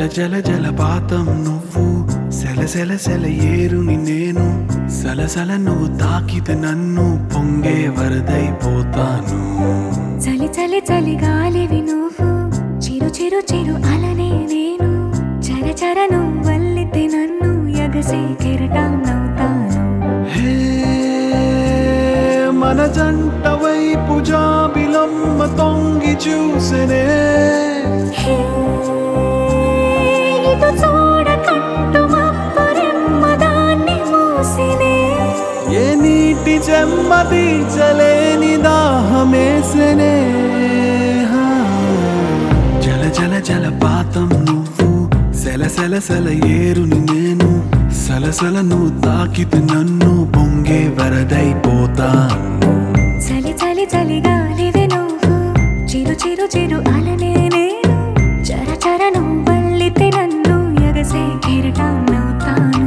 జల జలపాతం నువ్వు సెల సెల సెల ఏరుని నేను సలసల నువ్వు తాకితే నన్ను పొంగే వరదైపోతాను చలి చలి చలి గాలివి నువ్వు చిరు చిరు చిరు అలనే నేను చర చర నువ్వు వల్లితే నన్ను ఎగసే కెరటాన్నవుతాను హే మన జంట వైపు జాబిలమ్మ తొంగి చూసెనే హే, ఇటు చూడకంటూ మబ్బురెమ్మ దాన్ని మూసినే ఏ నీటి చెమ్మ తీర్చలేని దాహమేసెనే హా. జల జల జలపాతం నువ్వు సెల సెల సెల ఏరుని నేను సలసల నువ్వు తాకితే నన్ను పొంగే వరదైపోతాను చలి చలి చలి గాలివి నువ్వు చిరు చిరు చిరు అలనే నేను చర చర నువ్వు వల్లితే నన్ను ఎగసే కెరటాన్నవుతాను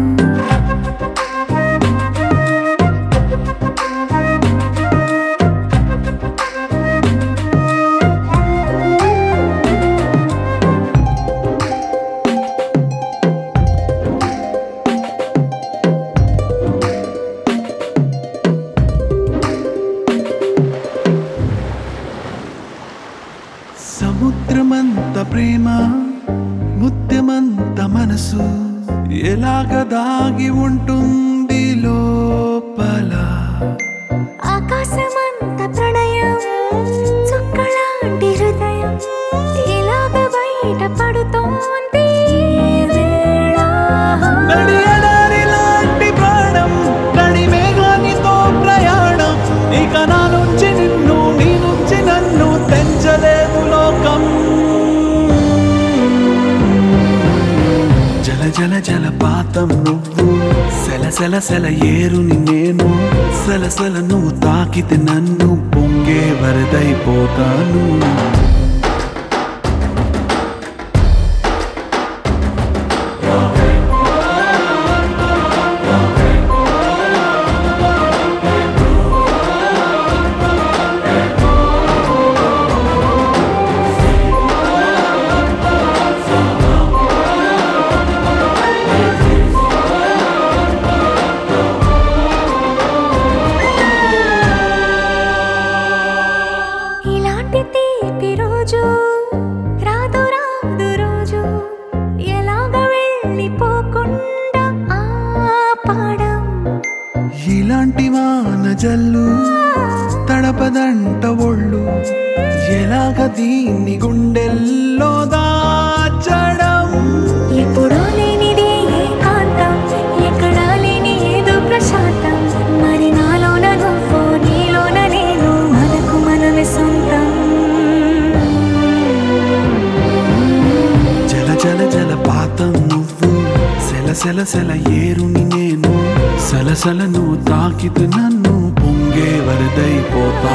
సముద్రమంత ప్రేమ ముత్యమంత మనసు ఎలాగ దాగి ఉంటుంది లోపల ఆకాశమంత ప్రణయం చుక్కలాంటి హృదయం ఇలాగ బయట పడుతోంది ఈ వేళ. నడియడారి లాంటి ప్రాణం నడిమేఘానితో ప్రయాణం ఇక నా నుంచి నిన్ను నీ నుంచి నన్ను తెంచలేదు లోకం జల జల జలపాతం నువ్వు సెల సెల సెల ఏరుని నేను సలసల నువ్వు తాకితే నన్ను పొంగే వరదైపోతాను ఇలాంటి తీపి రోజు రాదు రాదు రోజు ఎలాగ వెళ్ళిపోకుండా ఆపడం ఇలాంటి వాన జల్లు తడపదంట ఒళ్ళు ఎలాగ దీన్ని గుండెల్లో దాచడం ఎప్పుడో లేనిది ఏకాంతం ఎక్కడా లేని ఏదో ప్రశాంతం మరి నాలోన నువ్వు నీలోన నేను మనకు మనమే సొంతం జల జల జలపాతం నువ్వు సెల సెల సెల ఏరుని నేను సలసల నువ్వు తాకితే నన్ను పొంగే వరదైపోతా